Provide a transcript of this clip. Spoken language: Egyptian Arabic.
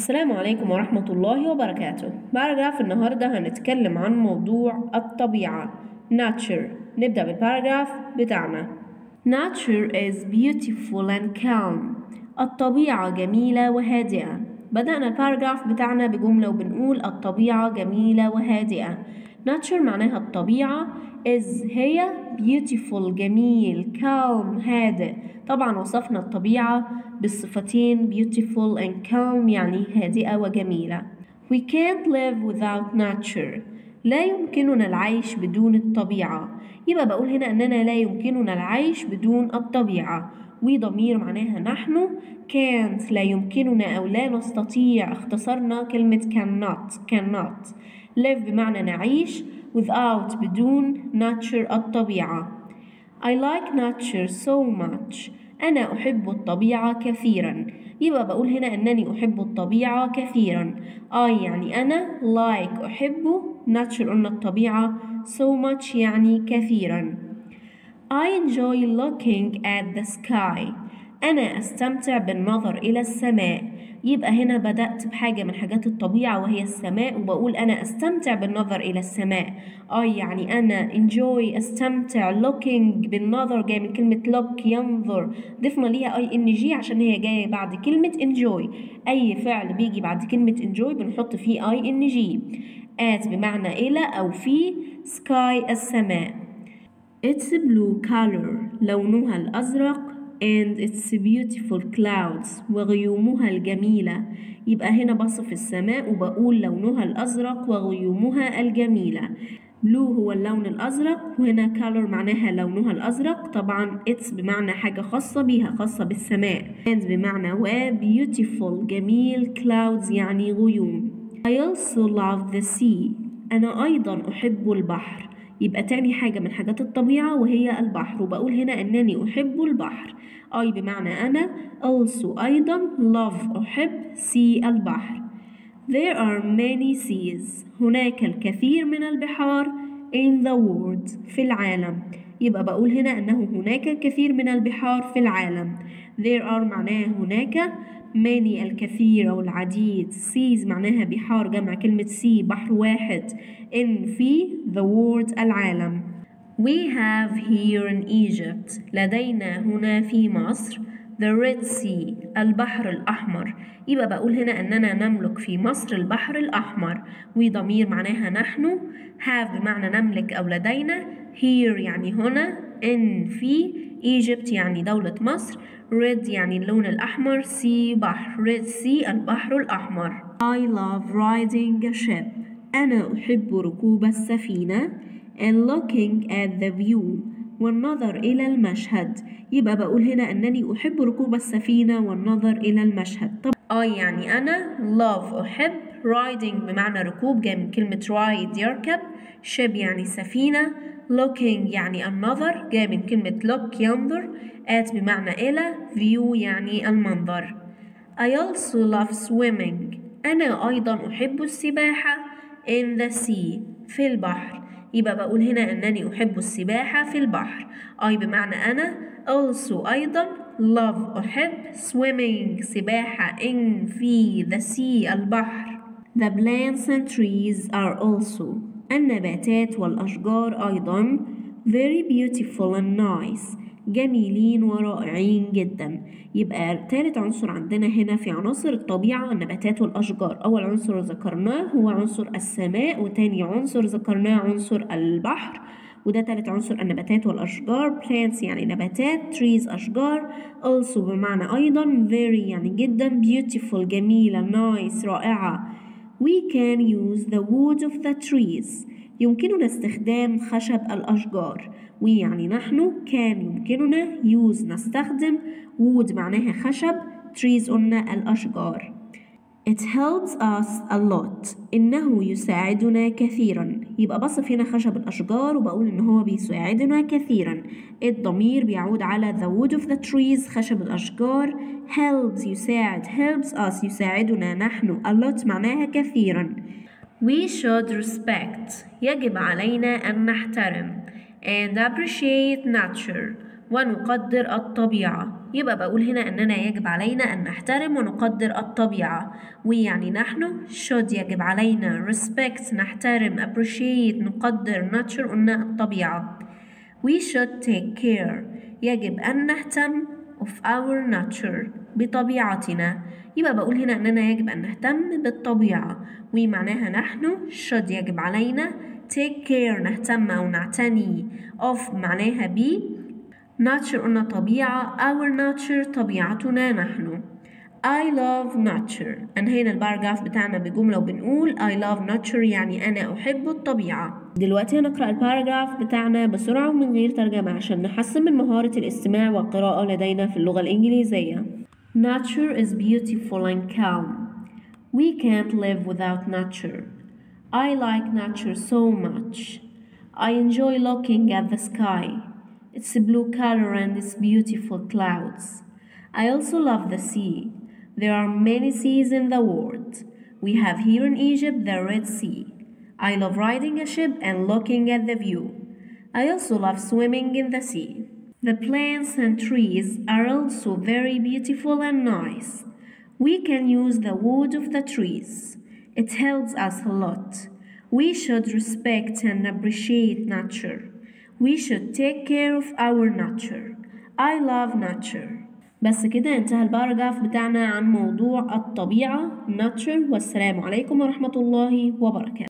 السلام عليكم ورحمة الله وبركاته باراجراف النهاردة هنتكلم عن موضوع الطبيعة nature نبدأ بالباراجراف بتاعنا nature is beautiful and calm الطبيعة جميلة وهادئة بدأنا الباراجراف بتاعنا بجملة وبنقول الطبيعة جميلة وهادئة nature معناها الطبيعة is هي beautiful جميل calm هادئ طبعا وصفنا الطبيعة بالصفتين beautiful and calm يعني هادئة وجميلة We can't live without nature لا يمكننا العيش بدون الطبيعة يبقى بقول هنا أننا لا يمكننا العيش بدون الطبيعة وضمير معناها نحن can't لا يمكننا أو لا نستطيع اختصرنا كلمة cannot cannot live بمعنى نعيش without بدون nature الطبيعة I like nature so much أنا أحب الطبيعة كثيرا يبقى بقول هنا أنني أحب الطبيعة كثيرا I يعني أنا like أحب nature قلنا الطبيعة so much يعني كثيرا I enjoy looking at the sky أنا أستمتع بالنظر إلى السماء يبقى هنا بدأت بحاجة من حاجات الطبيعة وهي السماء وبقول أنا أستمتع بالنظر إلى السماء أي يعني أنا enjoy أستمتع looking بالنظر جاي من كلمة look ينظر ضفنا ليها أي إن جي عشان هي جاية بعد كلمة enjoy أي فعل بيجي بعد كلمة enjoy بنحط فيه أي إن جي at بمعنى إلى أو في sky السماء It's blue color لونها الأزرق and its beautiful clouds وغيومها الجميلة يبقى هنا بصف السماء وبقول لونها الأزرق وغيومها الجميلة blue هو اللون الأزرق وهنا color معناها لونها الأزرق طبعا it's بمعنى حاجة خاصة بيها خاصة بالسماء and بمعنى و beautiful جميل clouds يعني غيوم I also love the sea أنا أيضا أحب البحر يبقى تاني حاجة من حاجات الطبيعة وهي البحر وبقول هنا أنني أحب البحر أي بمعنى أنا also أيضا love أحب see البحر There are many seas هناك الكثير من البحار in the world في العالم يبقى بقول هنا أنه هناك الكثير من البحار في العالم There are معناها هناك many الكثير أو العديد seas معناها بحار جمع كلمة sea بحر واحد in في the world العالم We have here in Egypt لدينا هنا في مصر the Red Sea البحر الأحمر يبقى بقول هنا أننا نملك في مصر البحر الأحمر وضمير معناها نحن have بمعنى نملك أو لدينا here يعني هنا in في Egypt يعني دولة مصر red يعني اللون الأحمر sea بحر red sea البحر الأحمر I love riding a ship أنا أحب ركوب السفينة and looking at the view والنظر إلى المشهد يبقى بقول هنا أنني أحب ركوب السفينة والنظر إلى المشهد طب I يعني أنا love أحب riding بمعنى ركوب جاي من كلمة ride يركب ship يعني سفينة looking يعني النظر جاي من كلمة look ينظر at بمعنى إلى view يعني المنظر I also love swimming أنا أيضا أحب السباحة in the sea في البحر يبقى بقول هنا أنني أحب السباحة في البحر I بمعنى أنا also أيضا love أحب swimming سباحة in في the sea البحر The plants and trees are also النباتات والأشجار أيضا very beautiful and nice جميلين ورائعين جدا يبقى تالت عنصر عندنا هنا في عناصر الطبيعة النباتات والأشجار أول عنصر ذكرناه هو عنصر السماء وتاني عنصر ذكرناه عنصر البحر وده تالت عنصر النباتات والأشجار plants يعني نباتات trees أشجار also بمعنى أيضا very يعني جدا beautiful جميلة nice رائعة we can use the wood of the trees يمكننا استخدام خشب الأشجار we يعني نحن كان يمكننا use نستخدم wood معناها خشب trees قلنا الأشجار It helps us a lot إنه يساعدنا كثيرا يبقى بصف هنا خشب الأشجار وبقول إن هو بيساعدنا كثيرا الضمير بيعود على the wood of the trees خشب الأشجار helps يساعد helps us يساعدنا نحن a lot معناها كثيرا We should respect يجب علينا أن نحترم and appreciate nature ونقدر الطبيعة يبقى بقول هنا أننا يجب علينا أن نحترم ونقدر الطبيعة ويعني نحن should يجب علينا respect نحترم appreciate نقدر nature قلنا الطبيعة we should take care يجب أن نهتم of our nature بطبيعتنا يبقى بقول هنا أننا يجب أن نهتم بالطبيعة ومعناها نحن should يجب علينا take care نهتم أو نعتني of معناها ب nature قلنا طبيعة our nature طبيعتنا نحن I love nature أنهينا الباراجراف بتاعنا بجملة وبنقول I love nature يعني أنا أحب الطبيعة دلوقتي هنقرأ الباراجراف بتاعنا بسرعة ومن غير ترجمة عشان نحسن من مهارة الاستماع والقراءة لدينا في اللغة الإنجليزية Nature is beautiful and calm We can't live without nature I like nature so much I enjoy looking at the sky It's a blue color and its beautiful clouds I also love the sea There are many seas in the world. We have here in Egypt the Red Sea. I love riding a ship and looking at the view. I also love swimming in the sea. The plants and trees are also very beautiful and nice. We can use the wood of the trees. It helps us a lot. We should respect and appreciate nature. We should take care of our nature. I love nature. بس كده انتهى الباراجراف بتاعنا عن موضوع الطبيعة nature والسلام عليكم ورحمة الله وبركاته